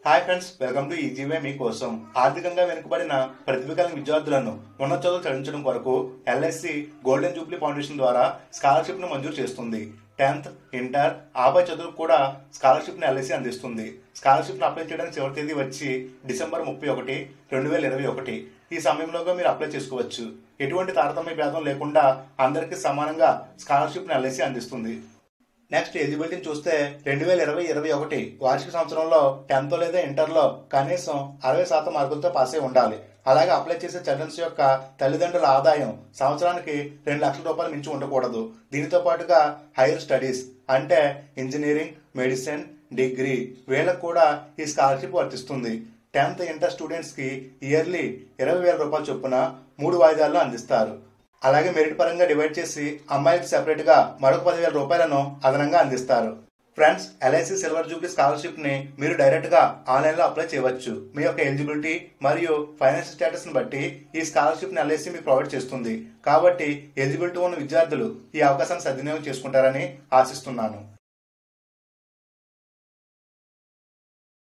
hi friends welcome to easy way మీకోసం ఆర్థికంగా వెనుకబడిన ప్రతిభ కలిగిన విద్యార్థులను ఉన్నత చదువులు చదివించడం కొరకు ఎల్ఎస్సి గోల్డెన్ జూబ్లీ ఫౌండేషన్ ద్వారా స్కాలర్షిప్ ను మంజూరు చేస్తుంది టెన్త్ ఇంటర్ ఆపై చదువుకు కూడా స్కాలర్షిప్ ని ఎల్ఎస్సి అందిస్తుంది స్కాలర్షిప్ ను అప్లై చేయడానికి చివరి తేదీ వచ్చి డిసెంబర్ ముప్పై ఒకటి రెండు వేల ఇరవై ఒకటి ఈ సమయంలోగా మీరు అప్లై చేసుకోవచ్చు ఎటువంటి తారతమ్య భేదం లేకుండా అందరికీ సమానంగా స్కాలర్షిప్ ని ఎల్ఎస్సి అందిస్తుంది నెక్స్ట్ ఎలిజిబిలిటీని చూస్తే రెండు వేల ఇరవై ఇరవై ఒకటి వార్షిక సంవత్సరంలో టెన్త్ లేదా ఇంటర్లో కనీసం అరవై శాతం మార్కులతో పాస్ అయి ఉండాలి అలాగే అప్లై చేసే చిల్డ్రన్స్ యొక్క తల్లిదండ్రుల ఆదాయం సంవత్సరానికి రెండు లక్షల రూపాయలు మించి ఉండకూడదు దీనితో పాటుగా హైయర్ స్టడీస్ అంటే ఇంజనీరింగ్ మెడిసిన్ డిగ్రీ వీళ్ళకు కూడా ఈ స్కాలర్షిప్ వర్తిస్తుంది టెన్త్ ఇంటర్ స్టూడెంట్స్ కి ఇయర్లీ ఇరవై వేల రూపాయల చొప్పున మూడు వాయిదాల్లో అందిస్తారు అలాగే మెరిట్ పరంగా డివైడ్ చేసి అమ్మాయిలకు సెపరేట్ గా మరొక పదివేల రూపాయలను అదనంగా అందిస్తారు friends LIC silver jubilee scholarship ని మీరు డైరెక్ట్ గా ఆన్లైన్ లో అప్లై చేయవచ్చు మీ యొక్క ఎలిజిబిలిటీ మరియు ఫైనాన్షియల్ స్టేటస్ ని బట్టి ఈ స్కాలర్షిప్ ని ఎల్ఐసి మీకు ప్రొవైడ్ చేస్తుంది కాబట్టి ఎలిజిబిలిటీ ఉన్న విద్యార్థులు ఈ అవకాశాన్ని సద్వినియోగం చేసుకుంటారని ఆశిస్తున్నాను